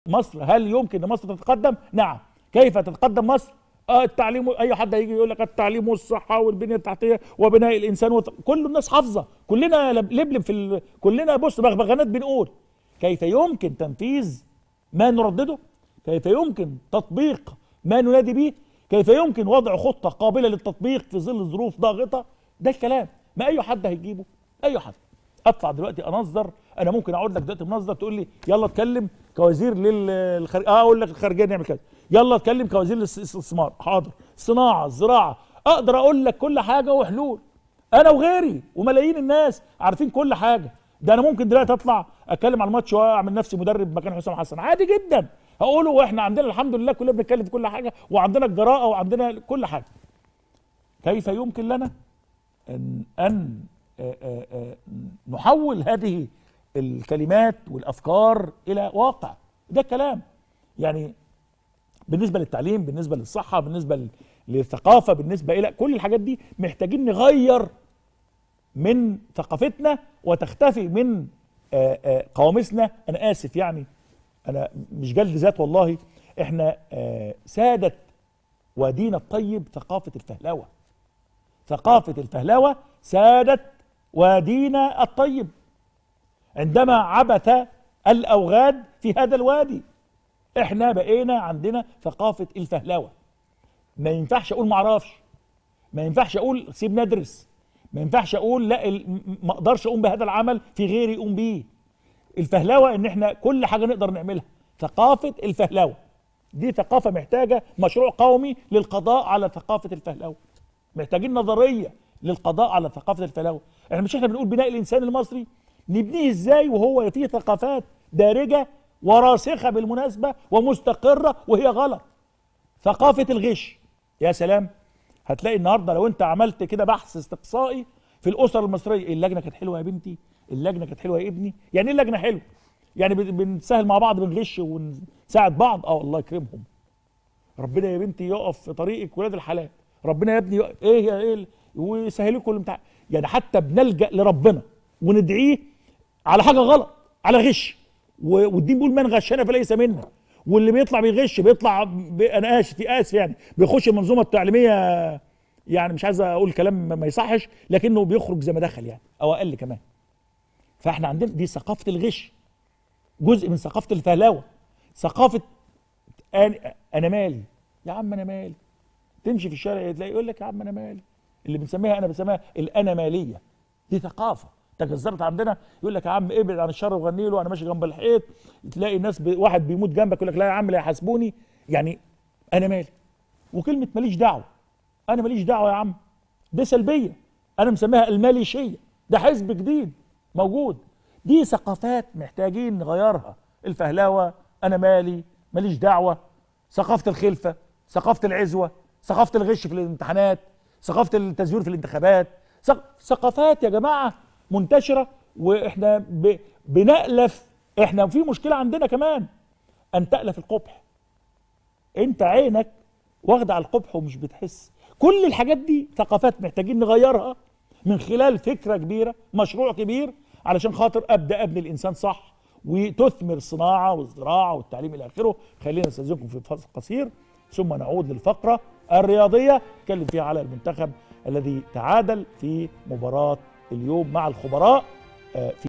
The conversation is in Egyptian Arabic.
مصر هل يمكن ان مصر تتقدم؟ نعم كيف تتقدم مصر؟ آه التعليم اي حد هيجي يقول لك التعليم والصحه والبنيه التحتيه وبناء الانسان وط... كل الناس حافظه كلنا لبلب في ال... كلنا بص بغبغانات بنقول كيف يمكن تنفيذ ما نردده؟ كيف يمكن تطبيق ما ننادي به؟ كيف يمكن وضع خطه قابله للتطبيق في ظل ظروف ضاغطه؟ ده الكلام ما اي حد هيجيبه اي حد اطلع دلوقتي انظر انا ممكن اقعد لك دلوقتي منظر تقول لي يلا اتكلم كوزير للخارج اه اقول لك الخارجيه نعمل كذا يلا اتكلم كوزير للاستثمار حاضر صناعه الزراعه اقدر اقول لك كل حاجه وحلول انا وغيري وملايين الناس عارفين كل حاجه ده انا ممكن دلوقتي اطلع اتكلم على الماتش واعمل نفسي مدرب مكان حسام حسن عادي جدا هقوله واحنا عندنا الحمد لله كلنا بنتكلم في كل حاجه وعندنا الجراءه وعندنا كل حاجه كيف يمكن لنا ان ان آآ آآ نحول هذه الكلمات والافكار الى واقع ده الكلام يعني بالنسبه للتعليم بالنسبه للصحه بالنسبه للثقافه بالنسبه الى كل الحاجات دي محتاجين نغير من ثقافتنا وتختفي من آآ آآ قواميسنا انا اسف يعني انا مش جلد ذات والله احنا سادت وادينا الطيب ثقافه الفهلوه ثقافه الفهلوه سادت وادينا الطيب عندما عبث الاوغاد في هذا الوادي احنا بقينا عندنا ثقافه الفهلوه ما ينفعش اقول ما اعرفش ما ينفعش اقول سيبني ادرس ما ينفعش اقول لا ما اقدرش اقوم بهذا العمل في غيري يقوم بيه الفهلوه ان احنا كل حاجه نقدر نعملها ثقافه الفهلوه دي ثقافه محتاجه مشروع قومي للقضاء على ثقافه الفهلوه محتاجين نظريه للقضاء على ثقافه الفهلوه احنا مش احنا بنقول بناء الانسان المصري نبنيه ازاي وهو فيه ثقافات دارجه وراسخه بالمناسبه ومستقره وهي غلط ثقافه الغش يا سلام هتلاقي النهارده لو انت عملت كده بحث استقصائي في الاسر المصريه اللجنه كانت حلوه يا بنتي اللجنه كانت حلوه يا ابني يعني ايه اللجنه حلوه يعني بنسهل مع بعض بنغش ونساعد بعض اه الله يكرمهم ربنا يا بنتي يقف في طريقك ولاد الحلال ربنا يا ابني يقف. ايه يا ايه ويسهل لكم الامتحان يعني حتى بنلجا لربنا وندعيه على حاجه غلط على غش والدين بيقول من غشنا فليس منا واللي بيطلع بيغش بيطلع ب... انا اسف في اسف يعني بيخش المنظومه التعليميه يعني مش عايز اقول كلام ما يصحش لكنه بيخرج زي ما دخل يعني او اقل كمان فاحنا عندنا دي ثقافه الغش جزء من ثقافه الفهلاوه ثقافه انا انا مالي يا عم انا مالي تمشي في الشارع تلاقي يقول لك يا عم انا مالي اللي بنسميها انا بسميها الانا ماليه دي ثقافه تجذرت عندنا يقول لك يا عم ابعد عن الشر وغني له انا ماشي جنب الحيط تلاقي الناس ب... واحد بيموت جنبك يقول لك لا يا عم لا يحاسبوني يعني انا مالي وكلمه ماليش دعوه انا ماليش دعوه يا عم دي سلبيه انا مسميها الماليشيه ده حزب جديد موجود دي ثقافات محتاجين نغيرها الفهلاوه انا مالي ماليش دعوه ثقافه الخلفه ثقافه العزوه ثقافه الغش في الامتحانات ثقافه التزوير في الانتخابات ثقافات يا جماعه منتشره واحنا ب... بنألف احنا في مشكله عندنا كمان ان تألف القبح انت عينك واخده على القبح ومش بتحس كل الحاجات دي ثقافات محتاجين نغيرها من خلال فكره كبيره مشروع كبير علشان خاطر ابدا ابني الانسان صح وتثمر الصناعه والزراعه والتعليم الى اخره خلينا نستاذنكم في فاصل قصير ثم نعود للفقره الرياضيه نتكلم فيها على المنتخب الذي تعادل في مباراه اليوم مع الخبراء في